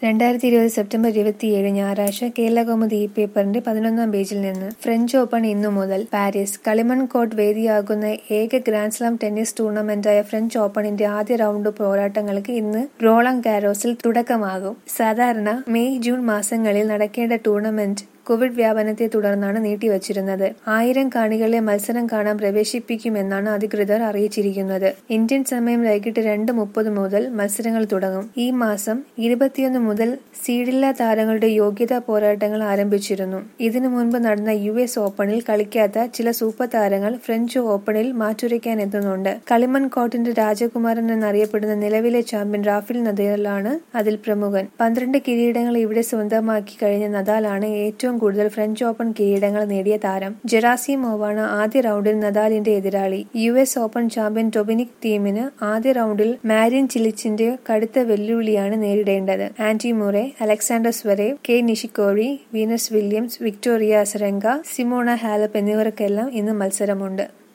രണ്ടായിരത്തി ഇരുപത് സെപ്റ്റംബർ ഇരുപത്തിയേഴ് ഞായറാഴ്ച കേരളകൗമുദി ഈ പേപ്പറിന്റെ പതിനൊന്നാം പേജിൽ നിന്ന് ഫ്രഞ്ച് ഓപ്പൺ ഇന്നു മുതൽ പാരീസ് കളിമൺ കോർട്ട് വേദിയാകുന്ന ഏക ഗ്രാൻഡ്സ്ലാം ടെന്നീസ് ടൂർണമെന്റായ ഫ്രഞ്ച് ഓപ്പണിന്റെ ആദ്യ റൗണ്ട് പോരാട്ടങ്ങൾക്ക് ഇന്ന് റോളാങ് ഗാരോസിൽ തുടക്കമാകും സാധാരണ മെയ് ജൂൺ മാസങ്ങളിൽ നടക്കേണ്ട ടൂർണമെന്റ് കോവിഡ് വ്യാപനത്തെ തുടർന്നാണ് നീട്ടിവച്ചിരുന്നത് ആയിരം കാണികളെ മത്സരം കാണാൻ പ്രവേശിപ്പിക്കുമെന്നാണ് അധികൃതർ അറിയിച്ചിരിക്കുന്നത് ഇന്ത്യൻ സമയം വൈകിട്ട് രണ്ട് മുപ്പത് മുതൽ മത്സരങ്ങൾ തുടങ്ങും ഈ മാസം ഇരുപത്തിയൊന്ന് മുതൽ സീഡില്ല താരങ്ങളുടെ യോഗ്യതാ പോരാട്ടങ്ങൾ ആരംഭിച്ചിരുന്നു ഇതിനു മുൻപ് നടന്ന യു എസ് ഓപ്പണിൽ കളിക്കാത്ത ചില സൂപ്പർ താരങ്ങൾ ഫ്രഞ്ച് ഓപ്പണിൽ മാറ്റുരയ്ക്കാൻ എത്തുന്നുണ്ട് കളിമൺ കോർട്ടിന്റെ രാജകുമാരൻ എന്നറിയപ്പെടുന്ന നിലവിലെ ചാമ്പ്യൻ റാഫേൽ നദാലാണ് അതിൽ പ്രമുഖൻ പന്ത്രണ്ട് കിരീടങ്ങൾ ഇവിടെ സ്വന്തമാക്കി കഴിഞ്ഞ നദാലാണ് ഏറ്റവും കൂടുതൽ ഫ്രഞ്ച് ഓപ്പൺ കിരീടങ്ങൾ നേടിയ താരം ജെറാസിമോവാണ് ആദ്യ റൗണ്ടിൽ നദാലിന്റെ എതിരാളി U S open champion Dominic തീമിന് ആദ്യ റൗണ്ടിൽ മാരിൻ ചിലിച്ചിന്റെ കടുത്ത വെല്ലുവിളിയാണ് നേരിടേണ്ടത് Andy Murray Alexander Zverev K Nishikori Venus Williams Victoria Azarenka Simona Halep എന്നിവർക്കെല്ലാം ഇന്ന് മത്സരമുണ്ട്